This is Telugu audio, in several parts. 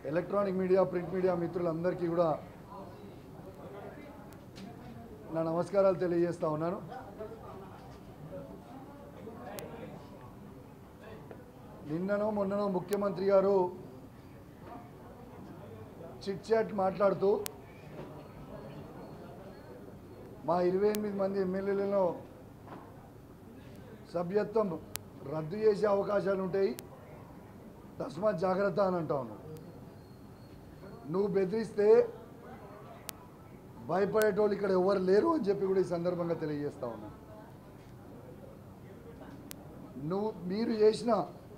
ఎలక్ట్రానిక్ మీడియా ప్రింట్ మీడియా మిత్రులందరికీ కూడా నా నమస్కారాలు తెలియజేస్తా ఉన్నాను నిన్ననో మొన్ననో ముఖ్యమంత్రి గారు చిట్ చాట్ మాట్లాడుతూ మా ఇరవై ఎనిమిది మంది ఎమ్మెల్యేలలో సభ్యత్వం రద్దు చేసే అవకాశాలు ఉంటాయి తస్మాత్ జాగ్రత్త అని అంటా ఉన్నాడు నువ్వు బెదిరిస్తే భయపడేటోళ్ళు ఇక్కడ ఎవరు లేరు అని చెప్పి కూడా ఈ సందర్భంగా తెలియజేస్తా ఉన్నాను నువ్వు మీరు చేసిన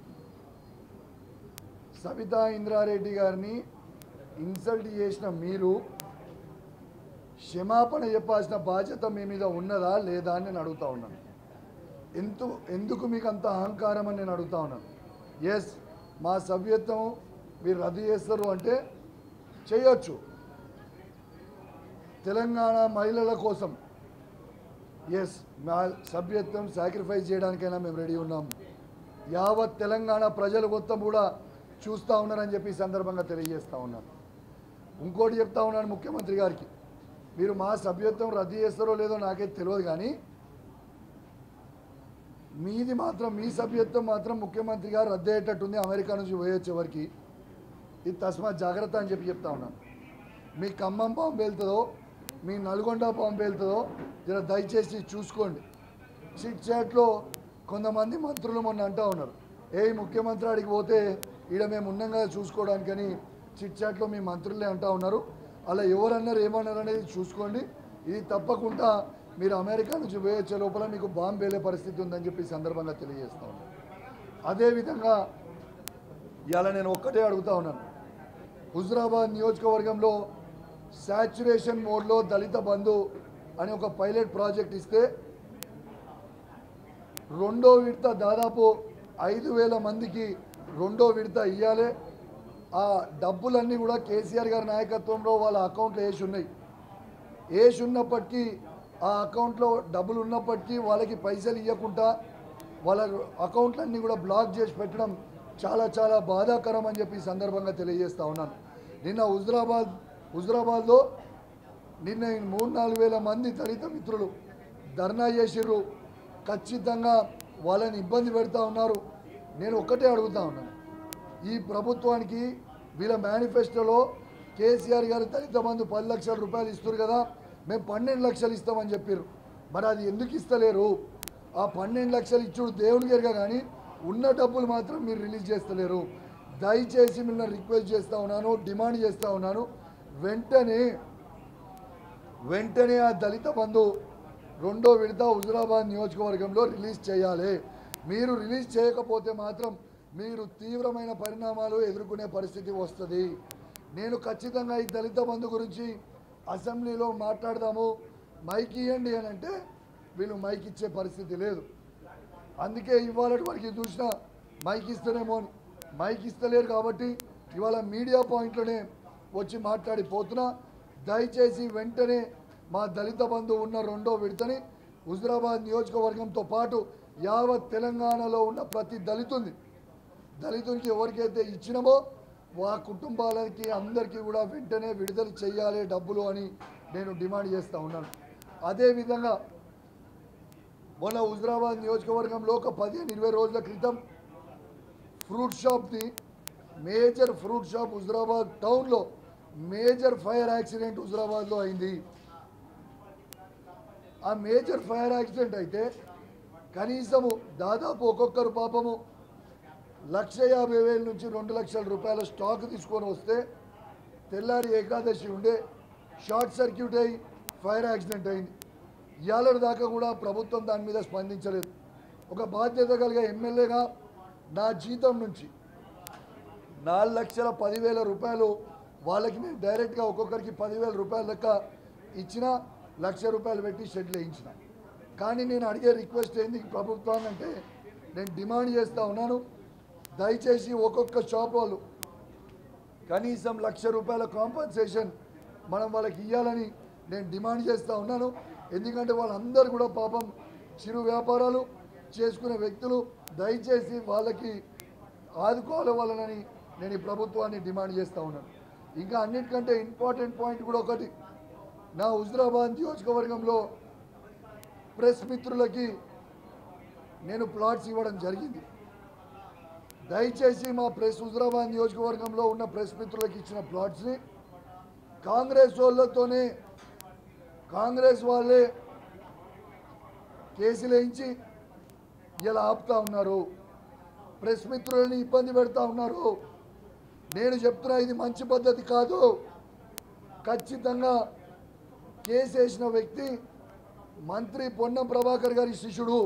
సవితా ఇంద్రారెడ్డి గారిని ఇన్సల్ట్ చేసిన మీరు క్షమాపణ చెప్పాల్సిన బాధ్యత మీ మీద ఉన్నదా లేదా అని నేను అడుగుతా ఉన్నాను ఎందు ఎందుకు మీకు అంత అహంకారం అని నేను అడుగుతా ఉన్నాను ఎస్ మా సభ్యత్వం మీరు రద్దు చేస్తారు అంటే చేయొచ్చు తెలంగాణ మహిళల కోసం ఎస్ మా సభ్యత్వం సాక్రిఫైస్ చేయడానికైనా మేము రెడీ ఉన్నాం యావత్ తెలంగాణ ప్రజలు మొత్తం కూడా చూస్తూ ఉన్నారని చెప్పి ఈ సందర్భంగా తెలియజేస్తూ ఉన్నాను ఇంకోటి చెప్తా ఉన్నాను ముఖ్యమంత్రి గారికి మీరు మా సభ్యత్వం రద్దు చేస్తారో లేదో నాకైతే తెలియదు కానీ మీది మాత్రం మీ సభ్యత్వం మాత్రం ముఖ్యమంత్రి గారు రద్దు అయ్యేటట్టుంది అమెరికా నుంచి పోయొచ్చే వరకు ఇది తస్మాత్ జాగ్రత్త అని చెప్పి చెప్తా ఉన్నాను మీ ఖమ్మం బాంబు వెళ్తుందో మీ నల్గొండ బాంబు వెళ్తుందో జర దయచేసి చూసుకోండి చిట్ చాట్లో కొంతమంది మంత్రులు మొన్న అంటా ఉన్నారు ఏ ముఖ్యమంత్రి ఆడికి పోతే ఈడ మేము ఉన్నాం కదా చూసుకోవడానికని చిట్ చాట్లో మీ మంత్రులే అంటా ఉన్నారు అలా ఎవరన్నారు ఏమన్నారు అనేది చూసుకోండి ఇది తప్పకుండా మీరు అమెరికా నుంచి పోయొచ్చే లోపల మీకు బాంబు వేలే పరిస్థితి ఉందని చెప్పి ఈ సందర్భంగా తెలియజేస్తా ఉన్నాను అదేవిధంగా ఇవాళ నేను ఒక్కటే అడుగుతా ఉన్నాను హుజరాబాద్ నియోజకవర్గంలో శాచురేషన్ మోడ్లో దళిత బంధు అని ఒక పైలట్ ప్రాజెక్ట్ ఇస్తే రెండో విడత దాదాపు ఐదు వేల మందికి రెండో విడత ఇవ్వాలి ఆ డబ్బులన్నీ కూడా కేసీఆర్ గారి నాయకత్వంలో వాళ్ళ అకౌంట్లో వేసి ఉన్నాయి వేసి ఉన్నప్పటికీ ఆ అకౌంట్లో డబ్బులు ఉన్నప్పటికీ వాళ్ళకి పైసలు ఇవ్వకుండా వాళ్ళ అకౌంట్లన్నీ కూడా బ్లాక్ చేసి పెట్టడం చాలా చాలా బాధాకరం అని చెప్పి ఈ సందర్భంగా తెలియజేస్తా ఉన్నాను నిన్న హుజరాబాద్ హుజరాబాద్లో నిన్న ఈ మూడు నాలుగు వేల మంది దళిత మిత్రులు ధర్నా చేసిర్రు ఖచ్చితంగా వాళ్ళని ఇబ్బంది పెడతా ఉన్నారు నేను ఒక్కటే అడుగుతా ఉన్నాను ఈ ప్రభుత్వానికి వీళ్ళ మేనిఫెస్టోలో కేసీఆర్ గారు దళిత బంధు పది లక్షల రూపాయలు ఇస్తారు కదా మేము పన్నెండు లక్షలు ఇస్తామని చెప్పారు మరి అది ఎందుకు ఇస్తలేరు ఆ పన్నెండు లక్షలు ఇచ్చుడు దేవునికి ఎరగా కానీ ఉన్న డబ్బులు మాత్రం మీరు రిలీజ్ చేస్తలేరు దయచేసి మిమ్మల్ని రిక్వెస్ట్ చేస్తూ ఉన్నాను డిమాండ్ చేస్తూ ఉన్నాను వెంటనే వెంటనే ఆ దళిత బంధు రెండో విడత హుజురాబాద్ నియోజకవర్గంలో రిలీజ్ చేయాలి మీరు రిలీజ్ చేయకపోతే మాత్రం మీరు తీవ్రమైన పరిణామాలు ఎదుర్కొనే పరిస్థితి వస్తుంది నేను ఖచ్చితంగా ఈ దళిత బంధు గురించి అసెంబ్లీలో మాట్లాడదాము మైక్ ఇవ్వండి అని అంటే వీళ్ళు మైక్ ఇచ్చే పరిస్థితి లేదు అందుకే ఇవాళ వరకు చూసిన మైక్ ఇస్తేనేమో అని. మైక్ ఇస్తలేరు కాబట్టి ఇవాళ మీడియా పాయింట్లోనే వచ్చి మాట్లాడిపోతున్నా దయచేసి వెంటనే మా దళిత బంధు ఉన్న రెండో విడతని హుజరాబాద్ నియోజకవర్గంతో పాటు యావత్ తెలంగాణలో ఉన్న ప్రతి దళితుని దళితునికి ఎవరికైతే ఇచ్చినామో వా కుటుంబాలకి అందరికీ కూడా వెంటనే విడుదల చేయాలి డబ్బులు అని నేను డిమాండ్ చేస్తూ ఉన్నాను అదేవిధంగా మొన్న హుజరాబాద్ నియోజకవర్గంలో ఒక పదిహేను ఇరవై రోజుల క్రితం ఫ్రూట్ షాప్ది మేజర్ ఫ్రూట్ షాప్ హుజరాబాద్ టౌన్లో మేజర్ ఫైర్ యాక్సిడెంట్ హుజరాబాద్లో అయింది ఆ మేజర్ ఫైర్ యాక్సిడెంట్ అయితే కనీసము దాదాపు ఒక్కొక్కరు పాపము లక్ష యాభై వేల నుంచి రెండు లక్షల రూపాయల స్టాక్ తీసుకొని వస్తే తెల్లారి ఏకాదశి ఉండే షార్ట్ సర్క్యూట్ అయి ఫైర్ యాక్సిడెంట్ అయింది ఇవాళ దాకా కూడా ప్రభుత్వం దాని మీద స్పందించలేదు ఒక బాధ్యత కలిగే ఎమ్మెల్యేగా నా జీతం నుంచి నాలుగు లక్షల పదివేల రూపాయలు వాళ్ళకి నేను డైరెక్ట్గా ఒక్కొక్కరికి పదివేల రూపాయల లెక్క ఇచ్చిన లక్ష రూపాయలు పెట్టి షెడ్లు వేయించిన కానీ నేను అడిగే రిక్వెస్ట్ ఏంది ప్రభుత్వాన్ని అంటే నేను డిమాండ్ చేస్తూ ఉన్నాను దయచేసి ఒక్కొక్క షాప్ వాళ్ళు కనీసం లక్ష రూపాయల కాంపన్సేషన్ మనం వాళ్ళకి ఇవ్వాలని నేను డిమాండ్ చేస్తూ ఉన్నాను ఎందుకంటే వాళ్ళందరూ కూడా పాపం చిరు వ్యాపారాలు చేసుకునే వ్యక్తులు దయచేసి వాళ్ళకి ఆదుకోవాలి వాళ్ళని నేను ఈ ప్రభుత్వాన్ని డిమాండ్ చేస్తూ ఉన్నాను ఇంకా అన్నిటికంటే ఇంపార్టెంట్ పాయింట్ కూడా ఒకటి నా హుజరాబాద్ నియోజకవర్గంలో ప్రెస్ మిత్రులకి నేను ప్లాట్స్ ఇవ్వడం జరిగింది దయచేసి మా ప్రెస్ హుజరాబాద్ నియోజకవర్గంలో ఉన్న ప్రెస్ మిత్రులకు ఇచ్చిన ప్లాట్స్ని కాంగ్రెస్ వాళ్ళతోనే కాంగ్రెస్ వాళ్ళే కేసులు వేయించి ఇలా ఆపుతా ఉన్నారు ప్రెస్ మిత్రులని ఇబ్బంది పెడతా ఉన్నారు నేను చెప్తున్నా ఇది మంచి పద్ధతి కాదు ఖచ్చితంగా కేసు వేసిన వ్యక్తి మంత్రి పొన్నం ప్రభాకర్ గారి శిష్యుడు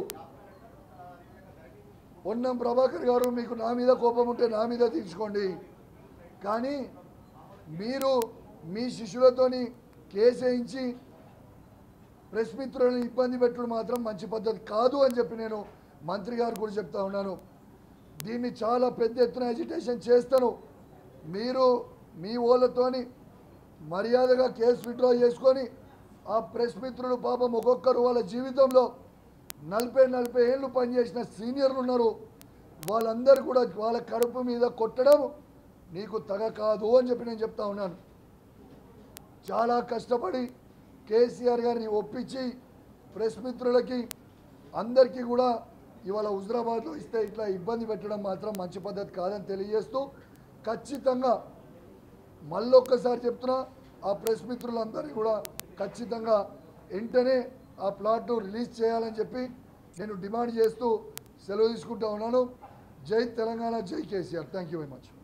పొన్నం ప్రభాకర్ గారు మీకు నా మీద కోపం ఉంటే నా మీద తీర్చుకోండి కానీ మీరు మీ శిష్యులతోని కేసు వేయించి ప్రెస్ మిత్రులను ఇబ్బంది పెట్టడం మాత్రం మంచి పద్ధతి కాదు అని చెప్పి నేను మంత్రి గారు కూడా చెప్తా ఉన్నాను దీన్ని చాలా పెద్ద ఎత్తున ఎజిటేషన్ చేస్తాను మీరు మీ వాళ్ళతోని మర్యాదగా కేసు విత్డ్రా చేసుకొని ఆ ప్రెస్ మిత్రులు పాపం ఒక్కొక్కరు వాళ్ళ జీవితంలో నలభై నలభై ఏళ్ళు పనిచేసిన సీనియర్లు ఉన్నారు వాళ్ళందరూ కూడా వాళ్ళ కడుపు మీద కొట్టడం నీకు తగ కాదు అని చెప్పి నేను చెప్తా ఉన్నాను చాలా కష్టపడి కేసీఆర్ గారిని ఒప్పించి ప్రెస్ మిత్రులకి అందరికీ కూడా ఇవాళ హుజరాబాద్లో ఇస్తే ఇట్లా ఇబ్బంది పెట్టడం మాత్రం మంచి పద్ధతి కాదని తెలియజేస్తూ ఖచ్చితంగా మళ్ళొక్కసారి చెప్తున్నా ఆ ప్రెస్ మిత్రులందరినీ కూడా ఖచ్చితంగా వెంటనే ఆ ప్లాట్ రిలీజ్ చేయాలని చెప్పి నేను డిమాండ్ చేస్తూ సెలవు తీసుకుంటా ఉన్నాను జై తెలంగాణ జై KCR thank you very much